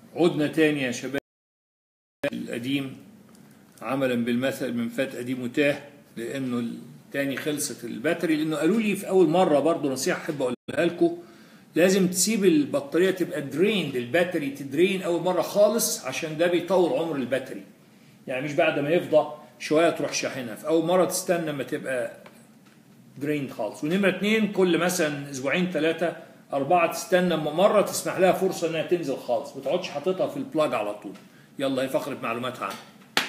عدنا تاني يا شباب القديم عملا بالمثل من فات قديم وتاه لانه التاني خلصت الباتري لانه قالوا لي في اول مره برضه نصيحه احب اقولها لكم لازم تسيب البطاريه تبقى درين الباتري تدرين اول مره خالص عشان ده بيطول عمر الباتري يعني مش بعد ما يفضى شويه تروح شاحنها في اول مره تستنى ما تبقى درين خالص ونمره اتنين كل مثلا اسبوعين ثلاثه اربعه تستنى مره تسمح لها فرصه انها تنزل خالص ما تقعدش حاططها في البلاج على طول يلا هي فقره معلومات عامه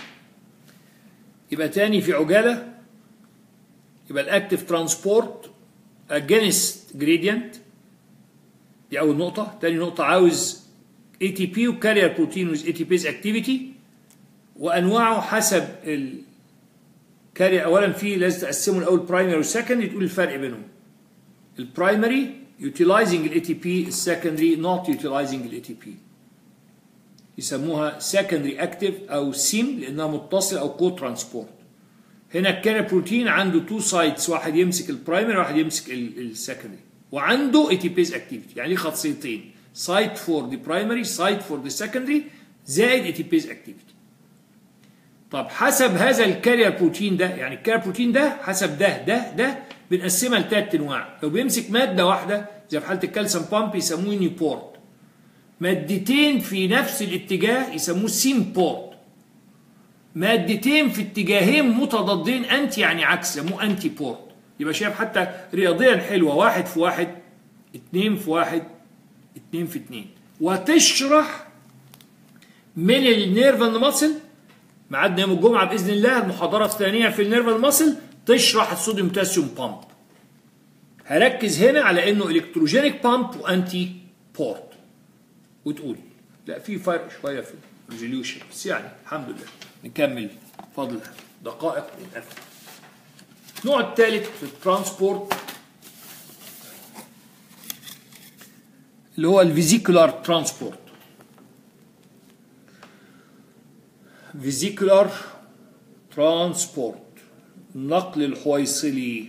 يبقى تاني في عجاله يبقى الاكتف ترانسبورت اجينست جريدينت دي اول نقطه تاني نقطه عاوز اي تي بي وكارير بروتين ويز اي تي بيز اكتيفيتي وانواعه حسب الكارير اولا في لازم تقسمه الاول برايمري وسكندري تقول الفرق بينهم البرايمري utilizing الاي تي بي السكندري not utilizing الاي تي بي يسموها secondary active او سيم لانها متصله او كو ترانسبورت هنا الكارير بروتين عنده تو سايتس واحد يمسك البرايمري واحد يمسك السكندري وعنده اي تي بيز اكتيفيتي يعني ليه خاصيتين سايت فور ذا برايمري سايت فور ذا سكندري زائد اي تي بيز اكتيفيتي طب حسب هذا الكارير بروتين ده يعني الكارير بروتين ده حسب ده ده ده بنقسمها لثلاث انواع لو بيمسك ماده واحده زي في حاله الكالسيوم بامب يسموه نيوبورت مادتين في نفس الاتجاه يسموه سيمبورت مادتين في اتجاهين متضادين انتي يعني عكس يسموه انتي بورت يبقى شايف حتى رياضيا حلوه واحد في واحد اتنين في واحد اتنين في اتنين وتشرح من النيرف اند ماسل ميعادنا يوم الجمعه باذن الله المحاضره الثانيه في النيرف اند ماسل تشرح الصوديوم بوتاسيوم بامب هركز هنا على انه الكتروجينيك بامب وانتي بورت وتقول لا في فرق شويه في الريزوليوشن بس يعني الحمد لله نكمل فضل دقائق ونقفل النوع الثالث في الترانسبورت اللي هو الفيزيكولار ترانسبورت فيزيكولار ترانسبورت النقل الحويصلي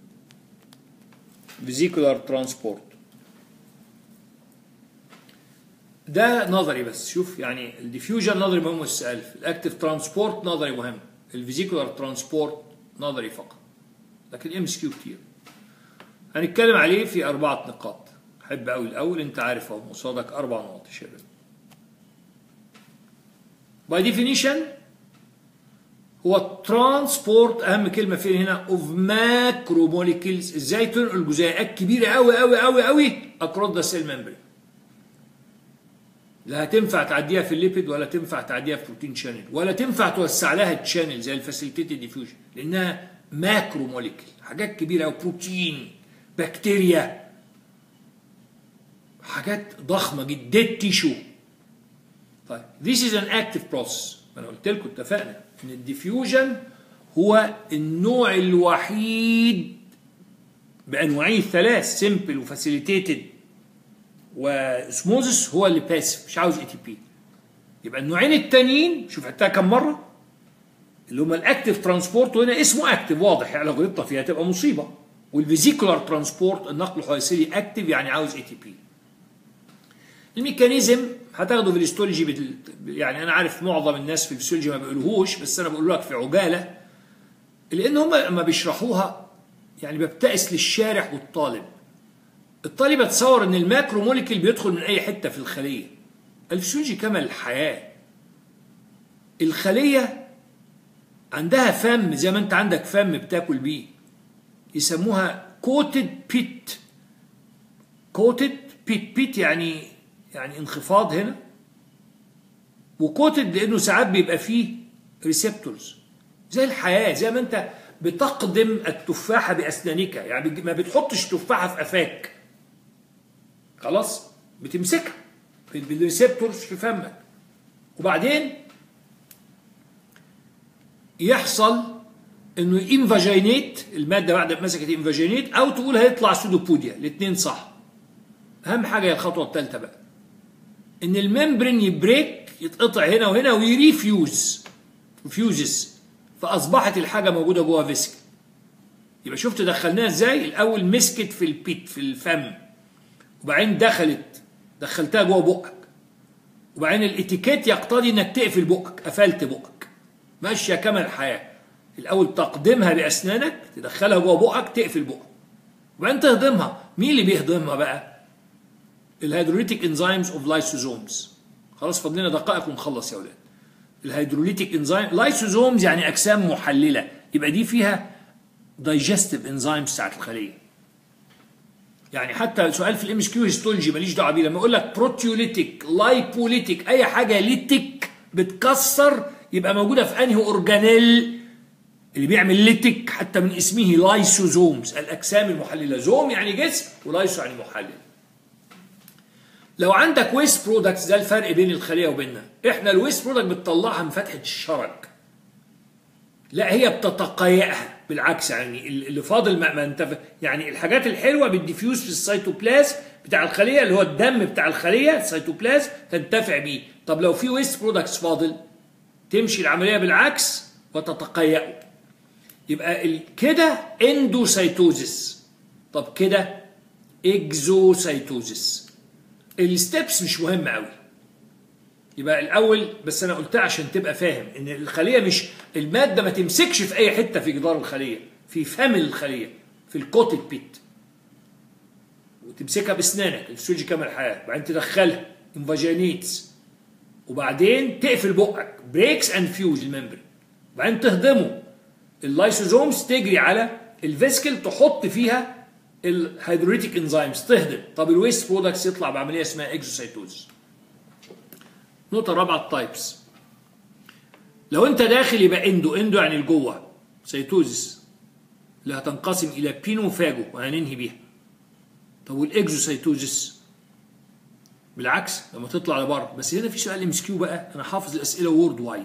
فيزيكولار ترانسبورت ده نظري بس شوف يعني الديفيوجن نظري مهم السؤال الاكتف ترانسبورت نظري مهم الفيزيكولار ترانسبورت نظري فقط لكن ام اس كيو كتير هنتكلم عليه في أربعة نقاط أحب أوي الأول أنت عارف أهو قصادك أربع نقط يا شباب باي ديفينيشن هو الترانسبورت أهم كلمة فين هنا أوف ماكرو موليكيولز إزاي تنقل جزيئات كبيرة أوي أوي أوي أوي أكروس ذا سيل ممبرين لا هتنفع تعديها في الليبيد ولا تنفع تعديها في بروتين شانل ولا تنفع توسع لها تشانل زي الفاسيليتيتد ديفيوجن لانها ماكرو موليكيول حاجات كبيره أو بروتين بكتيريا حاجات ضخمه جدا تيشو طيب this is an active process انا قلت لكم اتفقنا ان الديفيوجن هو النوع الوحيد بانواعه الثلاث سمبل وفاسيليتيتد واسموزس هو اللي باسف مش عاوز اي تي بي يبقى النوعين التانيين شوف عدتها كم مره اللي هم الاكتف ترانسبورت وهنا اسمه اكتف واضح يعني لو غلطنا فيها تبقى مصيبه والفيزيكولار ترانسبورت النقل الحويصلي اكتف يعني عاوز اي تي بي الميكانيزم هتاخده في الهيستولوجي بتل... يعني انا عارف معظم الناس في الفسيولوجي ما بيقولوهوش بس انا بقول لك في عجاله لان هم لما بيشرحوها يعني ببتئس للشارح والطالب الطالب يتصور ان الماكرو موليكيول بيدخل من اي حته في الخليه الفسيولوجي كما الحياه الخليه عندها فم زي ما انت عندك فم بتاكل بيه يسموها كوتد بيت كوتد بيت بيت يعني يعني انخفاض هنا وكوتد لانه ساعات بيبقى فيه ريسبتورز زي الحياه زي ما انت بتقدم التفاحه باسنانك يعني ما بتحطش تفاحه في قفاك خلاص بتمسكها بالريسبتورز في فمك وبعدين يحصل انه انفاجينيت الماده بعد ما مسكت انفاجينيت او تقول هيطلع سودوبوديا الاثنين صح اهم حاجه هي الخطوه الثالثه بقى ان الممبرين يبريك يتقطع هنا وهنا ويريفيوز فيوزز فاصبحت الحاجه موجوده جوه فيسك يبقى شفت دخلناها ازاي الاول مسكت في البيت في الفم وبعدين دخلت دخلتها جوه بقك وبعدين الاتيكيت يقتضي انك تقفل بقك قفلت بقك ماشيه كما الحياه الاول تقدمها باسنانك تدخلها جوه بقك تقفل بقك وبعدين تهضمها مين اللي بيهضمها بقى الهيدروليتيك انزيمز اوف لايسوزومز خلاص فاضلنا دقائق ونخلص يا اولاد الهيدروليتيك انزيم لايسوزومز يعني اجسام محلله يبقى دي فيها دايجستيف انزيمز بتاعت الخليه يعني حتى سؤال في الام اس كيو هيستولوجي ماليش دعوه بيه لما يقول لك بروتيوليتيك لايبوليتيك اي حاجه ليتيك بتكسر يبقى موجوده في انهي اورجانيل اللي بيعمل ليتيك حتى من اسمه لايسوزومز الاجسام المحلله زوم يعني جسم ولايسو يعني محلل لو عندك ويست برودكتس ده الفرق بين الخليه وبيننا احنا الويست برودكت بتطلعها من فتحه الشرج لا هي بتتقيأها بالعكس يعني اللي فاضل ما, ما انت يعني الحاجات الحلوه بتديفيوز في السيتوبلازم بتاع الخليه اللي هو الدم بتاع الخليه السيتوبلازم تنتفع بيه طب لو في ويست برودكتس فاضل تمشي العمليه بالعكس وتتقيأه يبقى كده اندوسيتوزيس طب كده اكزوسيتوزيس الستبس مش مهمه قوي يبقى الاول بس انا قلتها عشان تبقى فاهم ان الخليه مش الماده ما تمسكش في اي حته في جدار الخليه في فم الخليه في الكوتد بيت وتمسكها باسنانك الفسيولوجي كما الحياه وبعدين تدخلها انفاجينيتس وبعدين تقفل بقك بريكس اند فيوز الممبرين وبعدين تهضمه اللايسوزومز تجري على الفيسكل تحط فيها الهيدروليتيك انزيمز تهضم طب الويست برودكتس يطلع بعمليه اسمها اكزوسيتوز النقطة الرابعة التايبس لو انت داخل يبقى اندو اندو يعني لجوه سيتوزيس اللي هتنقسم الى بينو وفاجو وهننهي بيها طب والاكزوسيتوزيس بالعكس لما تطلع لبره بس هنا في سؤال ام كيو بقى انا حافظ الاسئله وورد وايد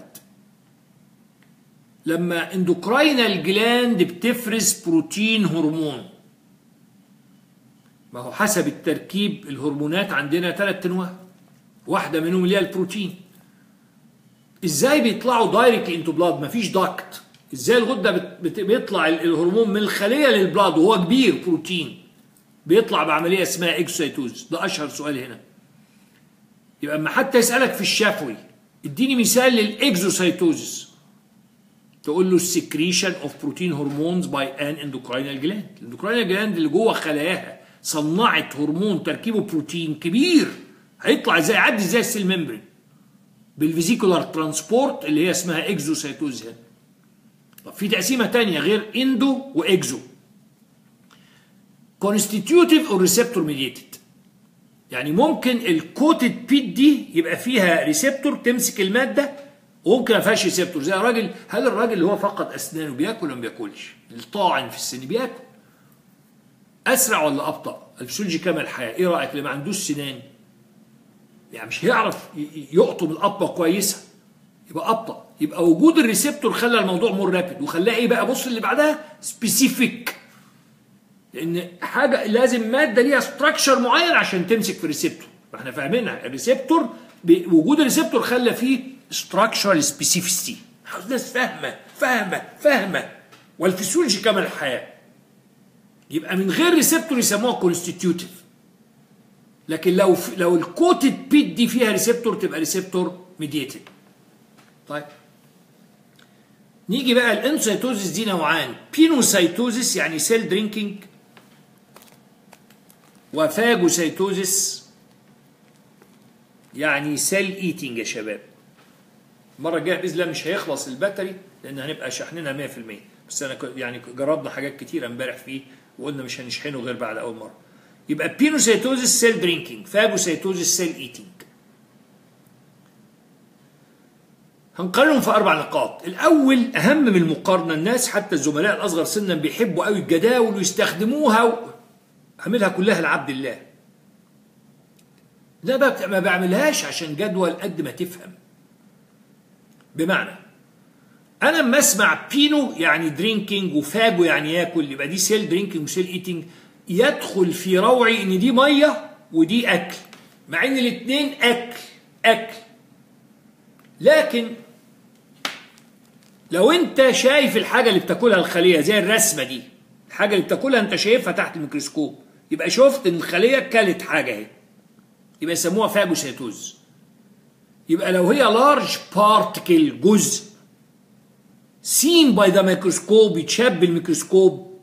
لما اندوكراينال جلاند بتفرز بروتين هرمون ما هو حسب التركيب الهرمونات عندنا ثلاث انواع واحده منهم اللي هي البروتين ازاي بيطلعوا دايركت انتو بلاد مفيش داكت ازاي الغده بت... بيطلع الهرمون من الخليه للبلاد وهو كبير بروتين بيطلع بعمليه اسمها اكسوسيتوز ده اشهر سؤال هنا يبقى اما حتى يسالك في الشفوي اديني مثال للاكزوسيتوزس تقول له السكريشن اوف بروتين هرمونز باي ان اندوكراينال جلاند الاندوكراينال جلاند اللي جوه خلاياها صنعت هرمون تركيبه بروتين كبير هيطلع ازاي يعدي ازاي السيل ممبرين بالفيزيكولار ترانسبورت اللي هي اسمها اكزوسيتوز هنا طب في تقسيمه تانية غير اندو واكزو كونستيتيوتيف او ريسبتور ميديتد يعني ممكن الكوتد بيت دي يبقى فيها ريسبتور تمسك الماده وممكن ما فيهاش ريسبتور زي الراجل هل الراجل اللي هو فقد اسنانه بياكل ولا ما بياكلش؟ الطاعن في السن بياكل اسرع ولا ابطا؟ الفسيولوجي كما الحياه ايه رايك اللي ما عندوش سنان يعني مش هيعرف يقطم القطمه كويسه يبقى ابطا يبقى وجود الريسبتور خلى الموضوع مور رابيد وخلاه ايه بقى بص اللي بعدها سبيسيفيك لان حاجه لازم ماده ليها ستراكشر معين عشان تمسك في الريسبتور احنا فاهمينها الريسبتور وجود الريسبتور خلى فيه ستراكشرال سبيسيفيستي ناس فاهمه فاهمه فاهمه والفسيولوجي كما الحياه يبقى من غير ريسبتور يسموها كونستيتيوتيف لكن لو لو الكوتد بيت دي فيها ريسبتور تبقى ريسبتور ميديتد طيب نيجي بقى الانسيتوزيس دي نوعان بينوسيتوزيس يعني سيل درينكينج وفاجوسيتوزيس يعني سيل ايتنج يا شباب المره الجايه باذن الله مش هيخلص الباتري لان هنبقى شاحنينها 100% بس انا يعني جربنا حاجات كتيره امبارح فيه وقلنا مش هنشحنه غير بعد اول مره يبقى بينوسيتوزيس سيل درينكينج فاجوسيتوزيس سيل ايتنج هنقارنهم في اربع نقاط الاول اهم من المقارنه الناس حتى الزملاء الاصغر سنا بيحبوا قوي الجداول ويستخدموها و... اعملها كلها لعبد الله ده بقى ما بعملهاش عشان جدول قد ما تفهم بمعنى انا لما اسمع بينو يعني درينكينج وفاجو يعني ياكل يبقى دي سيل درينكينج وسيل ايتنج يدخل في روعي ان دي ميه ودي اكل مع ان الاثنين اكل اكل لكن لو انت شايف الحاجه اللي بتاكلها الخليه زي الرسمه دي الحاجه اللي بتاكلها انت شايفها تحت الميكروسكوب يبقى شفت ان الخليه كلت حاجه اهي يبقى يسموها فاجوسيتوز يبقى لو هي لارج بارتكل جزء seen by the microscope يتشاف بالميكروسكوب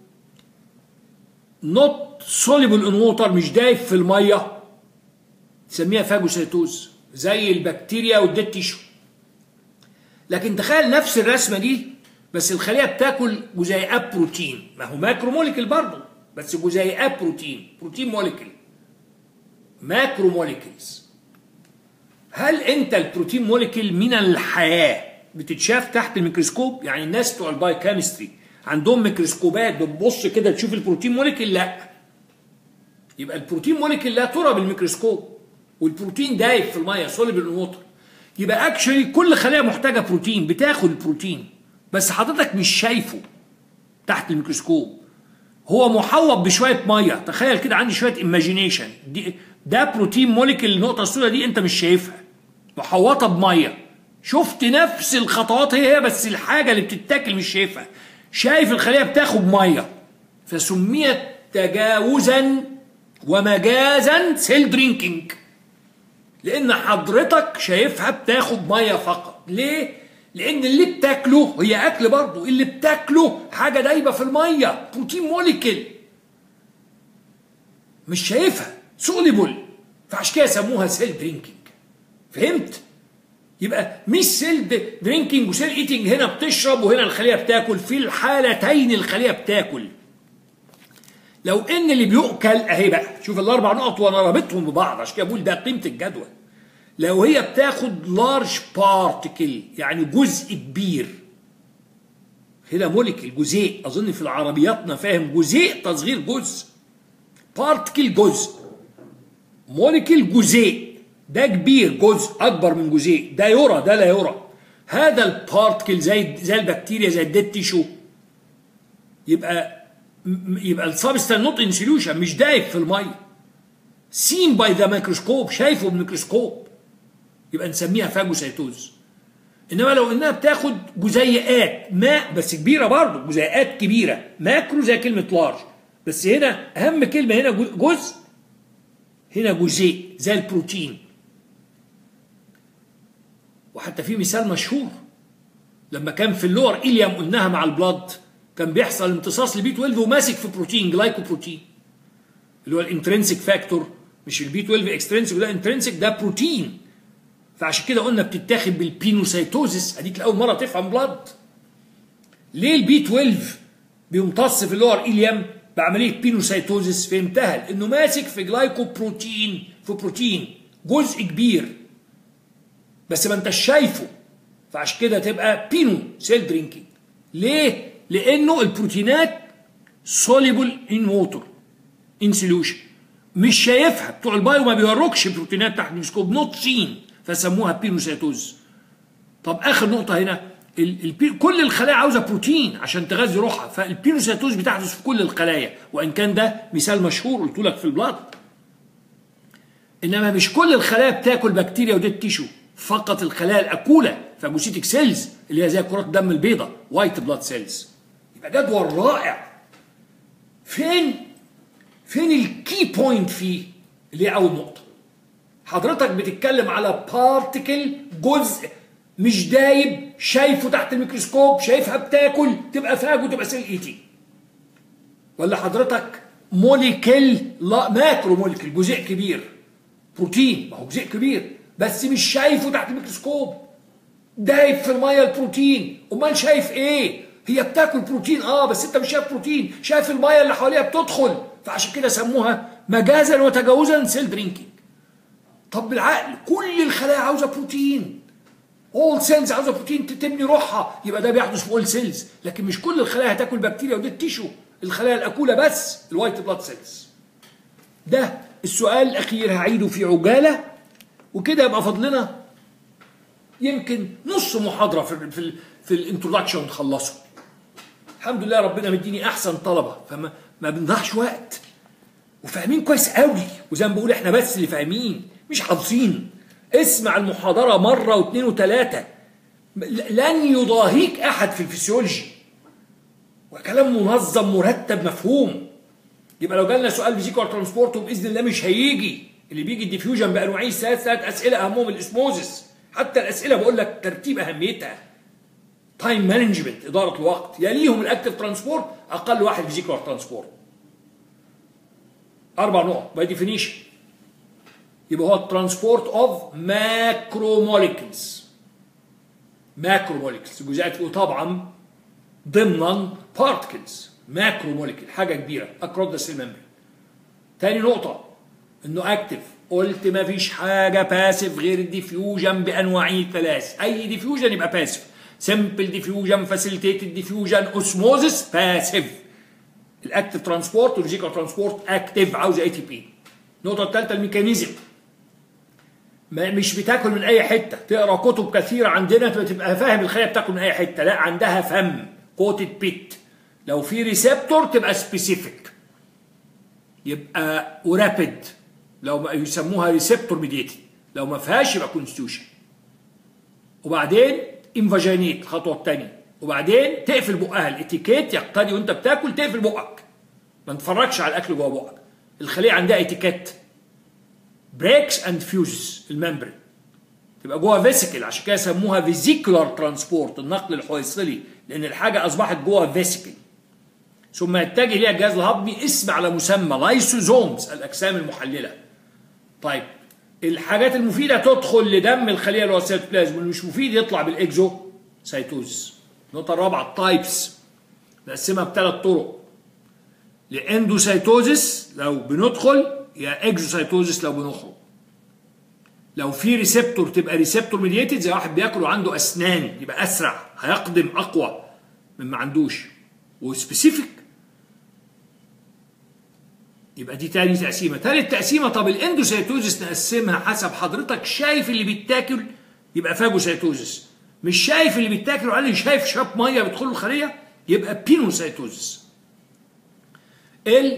not soluble in water مش دايب في الميه تسميها فاجوسيتوز زي البكتيريا والديد تيشو لكن تخيل نفس الرسمه دي بس الخليه بتاكل جزيئات بروتين ما هو ماكرو موليكل برضه بس جزيئات بروتين بروتين موليكل ماكرو موليكلز هل انت البروتين موليكل من الحياه بتتشاف تحت الميكروسكوب يعني الناس بتوع البايوكيمستري عندهم ميكروسكوبات بتبص كده تشوف البروتين موليكل لا يبقى البروتين موليكل لا ترى بالميكروسكوب والبروتين دايب في الميه سوليبل ووتر يبقى اكشلي كل خليه محتاجه بروتين بتاخد البروتين بس حضرتك مش شايفه تحت الميكروسكوب هو محوط بشويه ميه تخيل كده عندي شويه ايماجينيشن ده بروتين موليكل النقطه السوداء دي انت مش شايفها محوطه بميه شفت نفس الخطوات هي هي بس الحاجه اللي بتتاكل مش شايفها شايف الخليه بتاخد ميه فسميت تجاوزا ومجازا سيل درينكينج لان حضرتك شايفها بتاخد ميه فقط ليه لان اللي بتاكله هي اكل برضه اللي بتاكله حاجه دايبه في الميه بروتين موليكل مش شايفها سوليبل فعشان كده سموها سيل درينكينج فهمت يبقى مش سيل درينكينج وسيل ايتنج هنا بتشرب وهنا الخليه بتاكل في الحالتين الخليه بتاكل لو ان اللي بيؤكل اهي بقى شوف الاربع نقط وانا رابطهم ببعض عشان كده بقول ده قيمه الجدول لو هي بتاخد لارج بارتكل يعني جزء كبير هنا موليكل جزيء اظن في العربياتنا فاهم جزيء تصغير جزء بارتكل جزء موليكل جزيء ده كبير جزء اكبر من جزيء ده يرى ده لا يرى هذا البارتكل زي زي البكتيريا زي الديد تيشو يبقى يبقى السبستان نوت ان سوليوشن مش دايب في الميه سين باي ذا ميكروسكوب شايفه بالميكروسكوب يبقى نسميها فاجوسيتوز انما لو انها بتاخد جزيئات ماء بس كبيره برضه جزيئات كبيره ماكرو زي كلمه لارج بس هنا اهم كلمه هنا جزء هنا جزيء زي البروتين وحتى في مثال مشهور لما كان في اللور إليام قلناها مع البلاد كان بيحصل امتصاص لبي 12 وماسك في بروتين جلايكوبروتين اللي هو الانترنسيك فاكتور مش البي 12 اكسترنسيك وده انترنسيك ده بروتين فعشان كده قلنا بتتاخد بالبينوسيتوزيس اديك لاول مره تفهم بلاد ليه البي 12 بيمتص في اللور إليام بعمليه بينوسيتوزيس فهمتها لانه ماسك في جلايكوبروتين في بروتين جزء كبير بس ما انتش شايفه فعشان كده تبقى بينو سيل درينكينج ليه؟ لانه البروتينات سوليبل ان ووتر ان سوليوشن مش شايفها بتوع البايو ما بيوروكش بروتينات تحت الميكروسكوب نوت سين فسموها بينوسيتوز طب اخر نقطه هنا ال ال كل الخلايا عاوزه بروتين عشان تغذي روحها فالبينوسيتوز بتحدث في كل الخلايا وان كان ده مثال مشهور قلت لك في البلاد انما مش كل الخلايا بتاكل بكتيريا وديد تيشو فقط الخلايا الاكوله فاجوسيتك سيلز اللي هي زي كرات الدم البيضاء وايت بلاد سيلز يبقى جدول رائع فين فين الكي بوينت فيه اللي هي اول نقطه حضرتك بتتكلم على بارتكل جزء مش دايب شايفه تحت الميكروسكوب شايفها بتاكل تبقى فاج وتبقى سيل ايتي ولا حضرتك موليكل لا ماكرو موليكل جزيء كبير بروتين ما هو جزيء كبير بس مش شايفه تحت الميكروسكوب دايب في الميه البروتين امال شايف ايه هي بتاكل بروتين اه بس انت مش شايف بروتين شايف الميه اللي حواليها بتدخل فعشان كده سموها مجازا وتجاوزا سيل درينكينج طب بالعقل كل الخلايا عاوزه بروتين اول سيلز عاوزه بروتين تبني روحها يبقى ده بيحدث في اول سيلز لكن مش كل الخلايا هتاكل بكتيريا ودي التيشو الخلايا الاكوله بس الوايت بلاد سيلز ده السؤال الاخير هعيده في عجاله وكده يبقى فضلنا يمكن نص محاضره في في, في الانترودكشن نخلصه الحمد لله ربنا مديني احسن طلبه فما ما بنضيعش وقت وفاهمين كويس قوي وزي ما بقول احنا بس اللي فاهمين مش حافظين اسمع المحاضره مره واثنين وثلاثه لن يضاهيك احد في الفسيولوجي وكلام منظم مرتب مفهوم يبقى لو جالنا سؤال فيزيكال ترانسبورت وباذن الله مش هيجي اللي بيجي الديفيوجن بانواعه ثلاث ثلاث اسئله اهمهم الاسموزس حتى الاسئله بقول لك ترتيب اهميتها تايم مانجمنت اداره الوقت يليهم الاكتف ترانسبورت اقل واحد فيزيكولار ترانسبورت اربع نقط باي ديفينيشن يبقى هو الترانسبورت اوف ماكرو موليكولز ماكرو موليكولز جزيئات وطبعا ضمنا بارتكلز ماكرو موليكول حاجه كبيره اكروس ذا سيل ممبرين تاني نقطه انه اكتف قلت ما فيش حاجه باسف غير الديفيوجن بانواعه الثلاث اي ديفيوجن يبقى باسف سمبل ديفيوجن فاسيليتيتد ديفيوجن اوسموزس باسف الاكتف ترانسبورت والفيزيكال ترانسبورت اكتف عاوز اي تي بي النقطه الثالثه الميكانيزم ما مش بتاكل من اي حته تقرا كتب كثيره عندنا تبقى فاهم الخلايا بتاكل من اي حته لا عندها فم كوتد بيت لو في ريسبتور تبقى سبيسيفيك يبقى ورابيد لو ما يسموها ريسبتور ميديتد لو ما فيهاش يبقى كونستيوشن وبعدين انفاجينيت الخطوه الثانيه وبعدين تقفل بقها الاتيكيت يقتضي وانت بتاكل تقفل بقك ما تتفرجش على الاكل جوه بقك الخليه عندها اتيكيت بريكس اند فيوزز الممبرين تبقى جوه فيسيكل عشان كده سموها فيزيكولار ترانسبورت النقل الحويصلي لان الحاجه اصبحت جوه فيسيكل ثم يتجه ليها الجهاز الهضمي اسم على مسمى لايسوزومز الاجسام المحلله طيب الحاجات المفيده تدخل لدم الخليه اللي هو السيتوبلازم واللي مش مفيد يطلع بالاكزو سيتوز النقطه الرابعه التايبس نقسمها بثلاث طرق لاندوسيتوزس لو بندخل يا اكزوسيتوزس لو بنخرج لو في ريسبتور تبقى ريسبتور ميديتد زي واحد بياكل وعنده اسنان يبقى اسرع هيقدم اقوى من ما عندوش وسبيسيفيك يبقى دي تاني تقسيمه تالت تقسيمه طب الاندوسيتوزس نقسمها حسب حضرتك شايف اللي بيتاكل يبقى فاجوسيتوزس مش شايف اللي بيتاكل وعلي شايف شاب ميه بيدخل الخليه يبقى بينوسيتوزس ال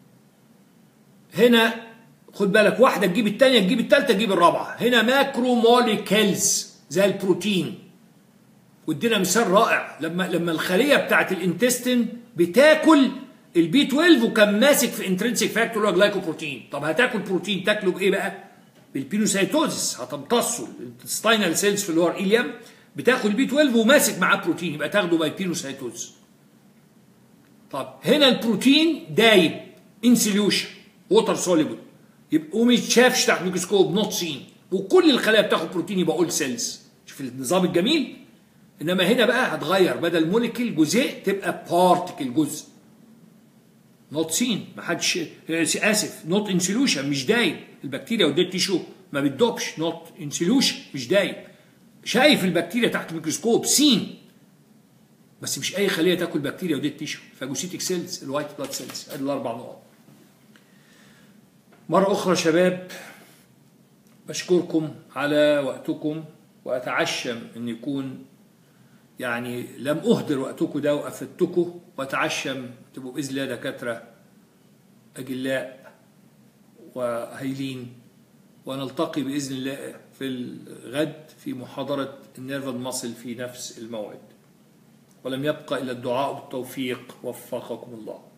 هنا خد بالك واحده تجيب الثانيه تجيب الثالثه تجيب الرابعه هنا ماكرو موليكيلز زي البروتين وادينا مثال رائع لما لما الخليه بتاعت الانتستين بتاكل البي 12 وكان ماسك في انترنسيك فاكتور اللي هو جلايكوبروتين طب هتاكل بروتين تاكله بايه بقى؟ بالبينوسايتوزس هتمتصه الستاينال سيلز في اللور ايليام بتاخد البي 12 وماسك معاه بروتين يبقى تاخده باي بينوسايتوزس طب هنا البروتين دايب ان سوليوشن ووتر سوليبل يبقى وما يتشافش تحت الميكروسكوب نوت سين وكل الخلايا بتاخد بروتين يبقى اول سيلز شوف النظام الجميل انما هنا بقى هتغير بدل موليكيل جزيء تبقى بارتكل جزء نوت سين ما حدش اسف نوت ان سوليوشن مش دايب البكتيريا والديد تيشو ما بتدوبش نوت ان سوليوشن مش دايب شايف البكتيريا تحت الميكروسكوب سين بس مش اي خليه تاكل بكتيريا وديد تيشو فاجوسيتك سيلز الوايت بلاد سيلز ادي الاربع نقط مرة أخرى شباب بشكركم على وقتكم وأتعشم أن يكون يعني لم أهدر وقتكم ده وأفدتكم وأتعشم تبقوا بإذن الله دكاترة أجلاء وهايلين ونلتقي بإذن الله في الغد في محاضرة النيرف المصل في نفس الموعد ولم يبقى إلا الدعاء بالتوفيق وفقكم الله